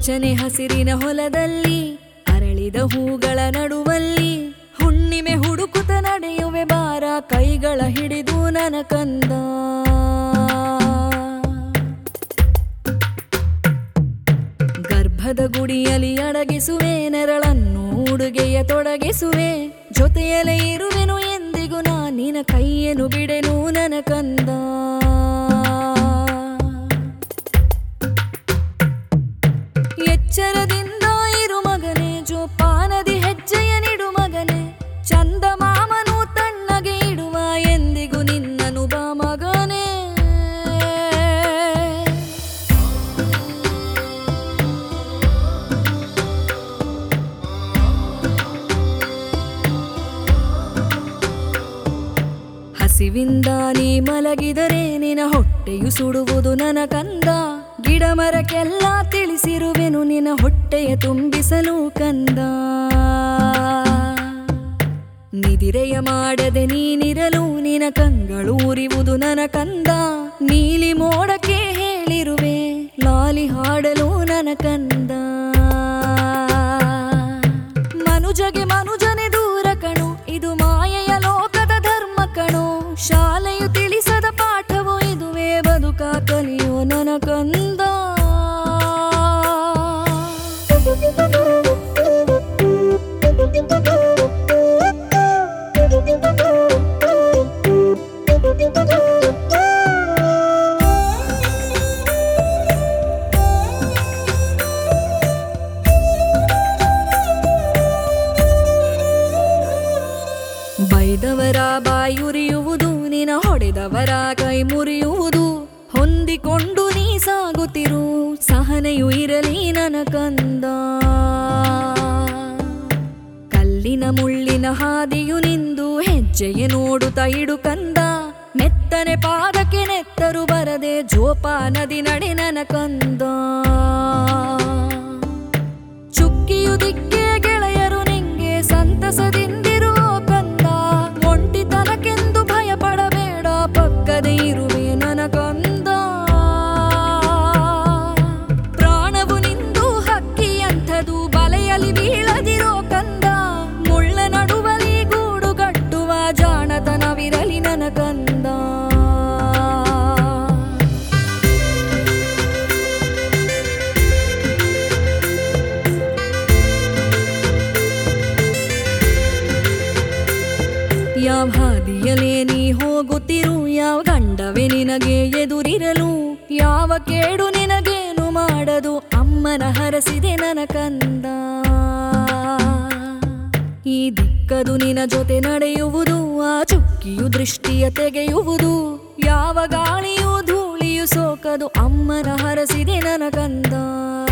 ಪಚ್ಚನೆ ಹಸಿರಿನ ಹೊಲದಲ್ಲಿ ಅರಳಿದ ಹೂಗಳ ನಡುವಲ್ಲಿ ಹುಣ್ಣಿಮೆ ಹುಡುಕುತ್ತ ನಡೆಯುವೆ ಬಾರ ಕೈಗಳ ಹಿಡಿದು ನನ ಕಂದ ಗರ್ಭದ ಗುಡಿಯಲ್ಲಿ ಅಡಗಿಸುವೆ ನೆರಳನ್ನು ಉಡುಗೆಯ ತೊಡಗಿಸುವೆ ಜೊತೆಯಲ್ಲೇ ಇರುವೆನು ಎಂದಿಗೂ ನಾ ನಿನ ಕೈಯನ್ನು ಬಿಡೆನು ನನ ಕಂದ ಎಚ್ಚರದಿಂದ ಇರು ಮಗನೇ ಜೋಪಾನದಿ ಹೆಜ್ಜೆಯ ನಿಡು ಮಗನೇ ಚಂದ ಮಾಮನು ತಣ್ಣಗೆ ಇಡುವ ಎಂದಿಗೂ ನಿನ್ನನು ಬಾ ಮಗನೇ ಹಸಿವಿಂದ ನೀ ಮಲಗಿದರೆ ನಿನ ಹೊಟ್ಟೆಯು ಸುಡುವುದು ನನ ಕಂದ ಗಿಡ ಮರಕ್ಕೆಲ್ಲ ತಿಳಿಸಿರುವೆನು ನಿನ ಹೊಟ್ಟೆಯ ತುಂಬಿಸಲು ಕಂದ ನಿದಿರೆಯ ಮಾಡದೆ ನೀನಿರಲು ನಿನ ಕಂಗಳು ಉರಿವುದು ನನ ಕಂದ ನೀಲಿ ಮೋಡಕ್ಕೆ ಹೇಳಿರುವೆ ಲಾಲಿ ಹಾಡಲು ನನ ಕಂದ ಮನುಜಗೆ ಮನುಜನೆ ದೂರ ಕಣು ಇದು ಮಾಯೆಯ ಲೋಕದ ಧರ್ಮ ಕಣು ಶಾಲೆಯು ತಿಳಿಸದ ಪಾಠವು ಇದುವೇ ಬದುಕ ಕಲಿಯೋ ನನ ಕಂದ ಬೈದವರ ಬಾಯುರಿಯುವುದು ನಿನ ಹೊಡೆದವರ ಕೈ ಮುರಿಯುವುದು ಹೊಂದಿಕೊಂಡು ನೀ ಸಾಗುತ್ತಿರು ಸಹನೆಯು ಇರಲಿ ನನ ಕಂದ ಕಲ್ಲಿನ ಮುಳ್ಳಿನ ಹಾದಿಯು ನಿಂದು ಹೆಜ್ಜೆಯ ನೋಡುತ್ತ ಇಡು ಕಂದ ಮೆತ್ತನೆ ಪಾದಕ್ಕೆ ನೆತ್ತರು ಬರದೆ ಜೋಪಾನದಿ ನಡೆ ನನ ಕಂದ ಚುಕ್ಕಿಯು ದಿಕ್ಕೆ ಗೆಳೆಯರು ನಿಂಗೆ ಸಂತಸದಿಂದಿರೋ ಕಂದ ಒಂಟಿತನಕ್ಕೆಂದು ಭಯ ಪಡಬೇಡ ಪಕ್ಕದೇ ಇರುವೆ ನನ ಕಂದ ಪ್ರಾಣವು ನಿಂದು ಹಕ್ಕಿಯಂಥದು ಬಲೆಯಲ್ಲಿ ಬೀಳದಿರೋ ಕಂದ ಮುಳ್ಳ ನಡುವಲಿ ಗೂಡು ಕಟ್ಟುವ ಜಾಣತನವಿರಲಿ ನನ ಕಂದ ಯಾವ ಹಾದಿಯಲೇ ನೀ ಹೋಗುತ್ತಿರು ಯಾವ ಗಂಡವೇ ನಿನಗೆ ಎದುರಿರಲು ಯಾವ ಕೇಡು ನಿನಗೇನು ಮಾಡದು ಅಮ್ಮನ ಹರಸಿದೆ ನನ ಕಂದ ಈ ದಿಕ್ಕದು ನಿನ ಜೊತೆ ನಡೆಯುವುದು ಆ ಚುಕ್ಕಿಯು ದೃಷ್ಟಿಯ ತೆಗೆಯುವುದು ಯಾವ ಗಾಳಿಯು ಧೂಳಿಯು ಸೋಕದು ಅಮ್ಮನ ಹರಸಿದೆ ನನ ಕಂದ